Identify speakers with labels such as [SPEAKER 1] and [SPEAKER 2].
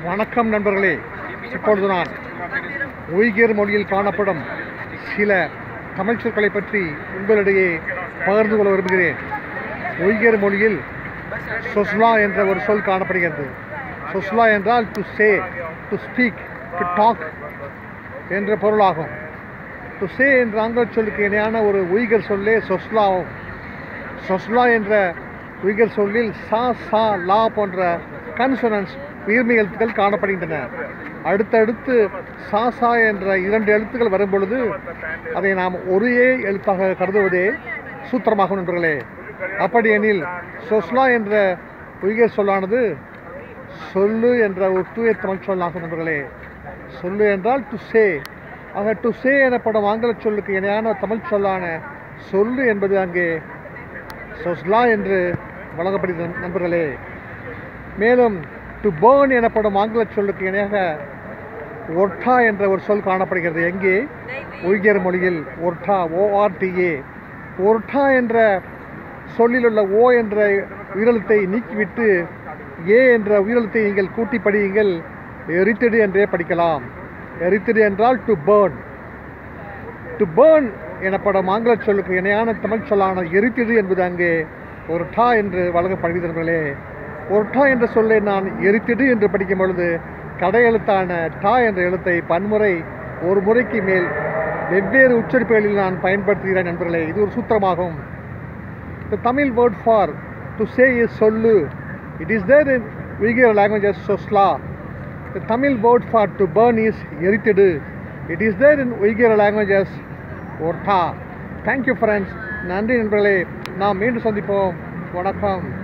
[SPEAKER 1] வணக்கம் நண்பர்களே இப்பொழுது நான் உய்கர் மொழியில் காணப்படும் சில தமிழ் சொற்களை பற்றி உங்களிடையே பகிர்ந்து கொள்ள விரும்புகிறேன் உய்கர் மொழியில் சொஸ்லா என்ற ஒரு சொல் காணப்படுகிறது சொஸ்லா என்றால் to say to speak to talk என்ற பொருளாகும் டு சே என்ற ஆங்கில சொல்லுக்கு இணையான ஒரு உய்கர் சொல்லே சொஸ்லாவும் சொஸ்லா என்ற உய்கர் சொல்லில் சா சா லா போன்ற கன்சனன்ஸ் உயிர்மை எழுத்துக்கள் காணப்படுகின்றன அடுத்தடுத்து சா சா என்ற இரண்டு எழுத்துக்கள் வரும் பொழுது அதை நாம் ஒரே எழுத்தாக கருதுவதே சூத்திரமாகும் நண்பர்களே அப்படி எனில் சொஸ்லா என்ற உய்கர் சொல்லானது சொல்லு என்ற ஒரு தூய தமிழ் சொல்லாகும் நண்பர்களே சொல்லு என்றால் டு சே ஆக டு சே எனப்படும் ஆங்கில சொல்லுக்கு இணையான தமிழ் சொல்லான சொல்லு என்பது அங்கே சொஸ்லா என்று வழங்கப்படுகிறது நண்பர்களே மேலும் டு பேர்ன் எனப்படும் ஆங்கில சொல்லுக்கு இணையாக ஒர்டா என்ற ஒரு சொல் காணப்படுகிறது எங்கே உய்கர் மொழியில் ஒர்டா ஓஆர்டிஏ ஒர்டா என்ற சொல்லில் உள்ள ஓ என்ற உயிரெழுத்தை நீக்கிவிட்டு ஏ என்ற உயிரெழுத்தை நீங்கள் கூட்டி படியுங்கள் எரித்திடு என்றே படிக்கலாம் எரித்திடு என்றால் டு பேர்ன் டு பேர்ன் எனப்படும் ஆங்கில சொல்லுக்கு இணையான தமிழ் சொல்லான எரித்திடு என்பது அங்கே ஒரு டா என்று வழங்கப்படுகிறவர்களே ஒரு டா என்ற சொல்லை நான் எரித்திடு என்று படிக்கும் பொழுது கடை எழுத்தான டா என்ற எழுத்தை பன்முறை ஒரு முறைக்கு மேல் வெவ்வேறு உச்சரிப்புகளில் நான் பயன்படுத்துகிறேன் நண்பர்களே இது ஒரு சூத்திரமாகும் The Tamil word for to say is sollu. It is there in Uyghur language as sosla. The Tamil word for to burn is erithidu. It is there in Uyghur language as ortha. Thank you friends. நன்றி நண்பர்களே நாம் மீண்டும் சந்திப்போம் வணக்கம்